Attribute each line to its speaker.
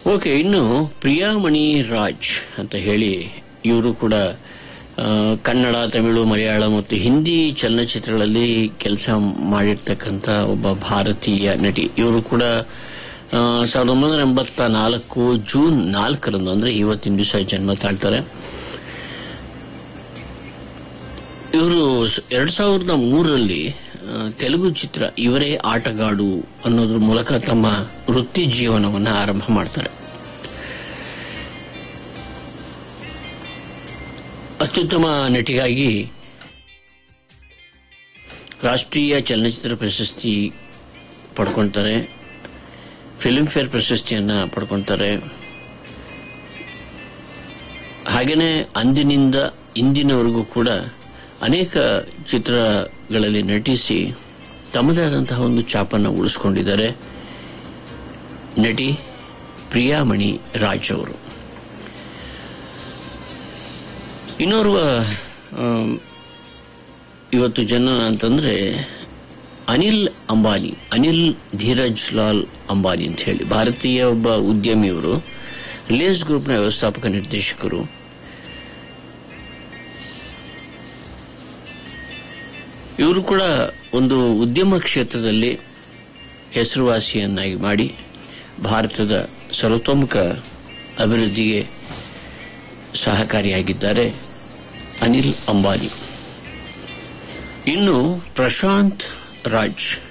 Speaker 1: okay ಇನ್ನು ಪ್ರಿಯಾಮಣಿ ರಾಜ್ ಅಂತ ಹೇಳಿ ಇವರು ಕೂಡ ಆ, ಕನ್ನಡ ತಮಿಳು ಮಲಯಾಳ ಮತ್ತು ಹಿಂದಿ ಚಲನಚಿತ್ರಗಳಲ್ಲಿ ಕೆಲಸ ಮಾಡಿರ್ತಕ್ಕಂಥ ಒಬ್ಬ ಭಾರತೀಯ ನಟಿ ಇವರು ಕೂಡ ಆ, ಸಾವಿರದ ಒಂಬೈನೂರ ಎಂಬತ್ತ ನಾಲ್ಕು ಜೂನ್ ನಾಲ್ಕರಂದು ಅಂದ್ರೆ ಇವತ್ತಿನ ದಿವಸ ಜನ್ಮ ತಾಳ್ತಾರೆ ಇವರು ಎರಡ್ ಸಾವಿರದ ಮೂರರಲ್ಲಿ ಆ, ತೆಲುಗು ಚಿತ್ರ ಇವರೇ ಆಟಗಾಡು ಅನ್ನೋದ್ರ ಮೂಲಕ ತಮ್ಮ ವೃತ್ತಿ ಜೀವನವನ್ನು ಆರಂಭ ಮಾಡ್ತಾರೆ ಅತ್ಯುತ್ತಮ ನಟಿಗಾಗಿ ರಾಷ್ಟ್ರೀಯ ಚಲನಚಿತ್ರ ಪ್ರಶಸ್ತಿ ಪಡ್ಕೊಳ್ತಾರೆ ಫಿಲ್ಮ್ ಫೇರ್ ಪ್ರಶಸ್ತಿಯನ್ನ ಪಡ್ಕೊಳ್ತಾರೆ ಹಾಗೆಯೇ ಅಂದಿನಿಂದ ಇಂದಿನವರೆಗೂ ಕೂಡ ಅನೇಕ ಚಿತ್ರಗಳಲ್ಲಿ ನಟಿಸಿ ತಮ್ಮದೇ ಆದಂತಹ ಒಂದು ಚಾಪನ್ನು ಉಳಿಸ್ಕೊಂಡಿದ್ದಾರೆ ನಟಿ ಪ್ರಿಯಾಮಣಿ ರಾಜ್ ಅವರು ಇನ್ನೋರ್ವ ಆಮ್, ಇವತ್ತು ಜನ ಅಂತಂದ್ರೆ ಅನಿಲ್ ಅಂಬಾನಿ ಅನಿಲ್ ಧೀರಜ್ ಲಾಲ್ ಅಂಬಾನಿ ಅಂತ ಹೇಳಿ ಭಾರತೀಯ ಒಬ್ಬ ಉದ್ಯಮಿಯವರು ರಿಲಯನ್ಸ್ ಗ್ರೂಪ್ನ ವ್ಯವಸ್ಥಾಪಕ ನಿರ್ದೇಶಕರು ಇವರು ಕೂಡ ಒಂದು ಉದ್ಯಮ ಕ್ಷೇತ್ರದಲ್ಲಿ ಹೆಸರುವಾಸಿಯನ್ನಾಗಿ ಮಾಡಿ ಭಾರತದ ಸರ್ವತೋಮುಖ ಅಭಿವೃದ್ಧಿಗೆ ಸಹಕಾರಿಯಾಗಿದ್ದಾರೆ ಅನಿಲ್ ಅಂಬಾನಿ ಇನ್ನು ಪ್ರಶಾಂತ್ ರಾಜ್